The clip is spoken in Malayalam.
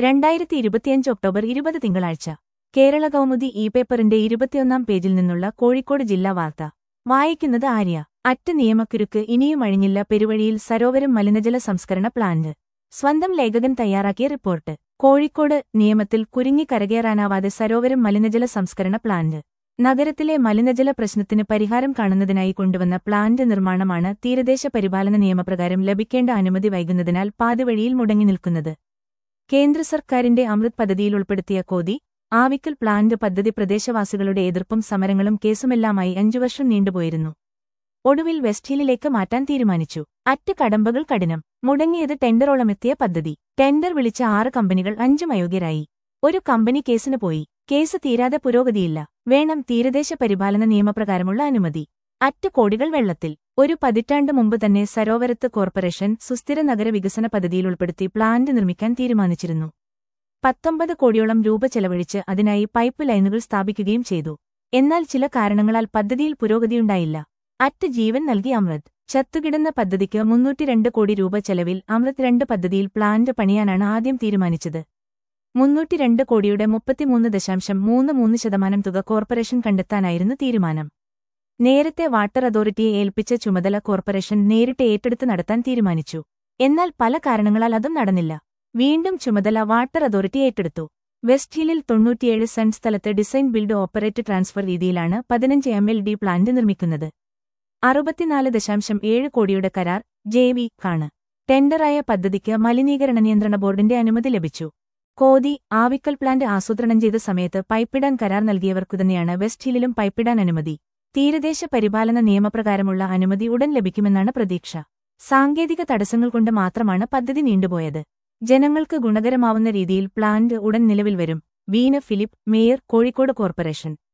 രണ്ടായിരത്തി ഇരുപത്തിയഞ്ച് ഒക്ടോബർ ഇരുപത് തിങ്കളാഴ്ച കേരള കൗമുദി ഇ പേപ്പറിന്റെ ഇരുപത്തിയൊന്നാം പേജിൽ നിന്നുള്ള കോഴിക്കോട് ജില്ലാ വാർത്ത വായിക്കുന്നത് ആര്യ അറ്റ് നിയമക്കുരുക്ക് ഇനിയും അഴിഞ്ഞില്ല പെരുവഴിയിൽ സരോവരം മലിനജല സംസ്കരണ പ്ലാന്റ് സ്വന്തം ലേഖകൻ തയ്യാറാക്കിയ റിപ്പോർട്ട് കോഴിക്കോട് നിയമത്തിൽ കുരുങ്ങി കരകയറാനാവാതെ സരോവരം മലിനജല സംസ്കരണ പ്ലാന്റ് നഗരത്തിലെ മലിനജല പ്രശ്നത്തിന് പരിഹാരം കാണുന്നതിനായി കൊണ്ടുവന്ന പ്ലാന്റ് നിർമ്മാണമാണ് തീരദേശ പരിപാലന നിയമപ്രകാരം ലഭിക്കേണ്ട അനുമതി വൈകുന്നതിനാൽ പാതിവഴിയിൽ മുടങ്ങി നിൽക്കുന്നത് കേന്ദ്ര സർക്കാരിന്റെ അമൃത് പദ്ധതിയിൽ ഉൾപ്പെടുത്തിയ കോതി ആവിക്കൽ പ്ലാന്റ് പദ്ധതി പ്രദേശവാസികളുടെ എതിർപ്പും സമരങ്ങളും കേസുമെല്ലാമായി അഞ്ചു വർഷം നീണ്ടുപോയിരുന്നു ഒടുവിൽ വെസ്റ്റ് ഹില്ലിലേക്ക് മാറ്റാൻ തീരുമാനിച്ചു അറ്റ് കടമ്പകൾ കഠിനം മുടങ്ങിയത് ടെൻഡറോളമെത്തിയ പദ്ധതി ടെൻഡർ വിളിച്ച ആറ് കമ്പനികൾ അഞ്ചും അയോഗ്യരായി ഒരു കമ്പനി കേസിന് പോയി കേസ് തീരാതെ പുരോഗതിയില്ല വേണം തീരദേശ പരിപാലന നിയമപ്രകാരമുള്ള അനുമതി അറ്റ് കോടികൾ വെള്ളത്തിൽ ഒരു പതിറ്റാണ്ട് മുമ്പ് തന്നെ സരോവരത്ത് കോർപ്പറേഷൻ സുസ്ഥിര നഗര വികസന പദ്ധതിയിൽ ഉൾപ്പെടുത്തി പ്ലാന്റ് നിർമ്മിക്കാൻ തീരുമാനിച്ചിരുന്നു പത്തൊമ്പത് കോടിയോളം രൂപ ചെലവഴിച്ച് അതിനായി പൈപ്പ് ലൈനുകൾ സ്ഥാപിക്കുകയും ചെയ്തു എന്നാൽ ചില കാരണങ്ങളാൽ പദ്ധതിയിൽ പുരോഗതിയുണ്ടായില്ല അറ്റ് ജീവൻ നൽകി അമൃത് ചത്തുകിടന്ന പദ്ധതിക്ക് മുന്നൂറ്റിരണ്ട് കോടി രൂപ ചെലവിൽ അമൃത് രണ്ട് പദ്ധതിയിൽ പ്ലാന്റ് പണിയാനാണ് ആദ്യം തീരുമാനിച്ചത് മുന്നൂറ്റിരണ്ട് കോടിയുടെ മുപ്പത്തിമൂന്ന് ദശാംശം മൂന്ന് മൂന്ന് ശതമാനം തുക കോർപ്പറേഷൻ കണ്ടെത്താനായിരുന്നു തീരുമാനം നേരത്തെ വാട്ടർ അതോറിറ്റിയെ ഏൽപ്പിച്ച ചുമതല കോർപ്പറേഷൻ നേരിട്ട് ഏറ്റെടുത്ത് നടത്താൻ തീരുമാനിച്ചു എന്നാൽ പല കാരണങ്ങളാൽ അതും നടന്നില്ല വീണ്ടും ചുമതല വാട്ടർ അതോറിറ്റി ഏറ്റെടുത്തു വെസ്റ്റ് ഹില്ലിൽ തൊണ്ണൂറ്റിയേഴ് സെൻ സ്ഥലത്ത് ഡിസൈൻ ബിൽഡ് ഓപ്പറേറ്റ് ട്രാൻസ്ഫർ രീതിയിലാണ് പതിനഞ്ച് എം എൽ ഡി പ്ലാന്റ് നിർമ്മിക്കുന്നത് അറുപത്തിനാല് ദശാംശം ഏഴ് കോടിയുടെ കരാർ ജെ വി കാണ് ടെൻഡറായ പദ്ധതിക്ക് മലിനീകരണ നിയന്ത്രണ ബോർഡിന്റെ അനുമതി ലഭിച്ചു കോതി ആവിക്കൽ പ്ലാന്റ് ആസൂത്രണം ചെയ്ത സമയത്ത് പൈപ്പിടാൻ കരാർ നൽകിയവർക്കു തന്നെയാണ് വെസ്റ്റ് ഹില്ലിലും പൈപ്പിടാൻ അനുമതി തീരദേശ പരിപാലന നിയമപ്രകാരമുള്ള അനുമതി ഉടൻ ലഭിക്കുമെന്നാണ് പ്രതീക്ഷ സാങ്കേതിക തടസ്സങ്ങൾ കൊണ്ട് മാത്രമാണ് പദ്ധതി നീണ്ടുപോയത് ജനങ്ങൾക്ക് ഗുണകരമാവുന്ന രീതിയിൽ പ്ലാന്റ് ഉടൻ നിലവിൽ വരും വീന ഫിലിപ്പ് മേയർ കോഴിക്കോട് കോർപ്പറേഷൻ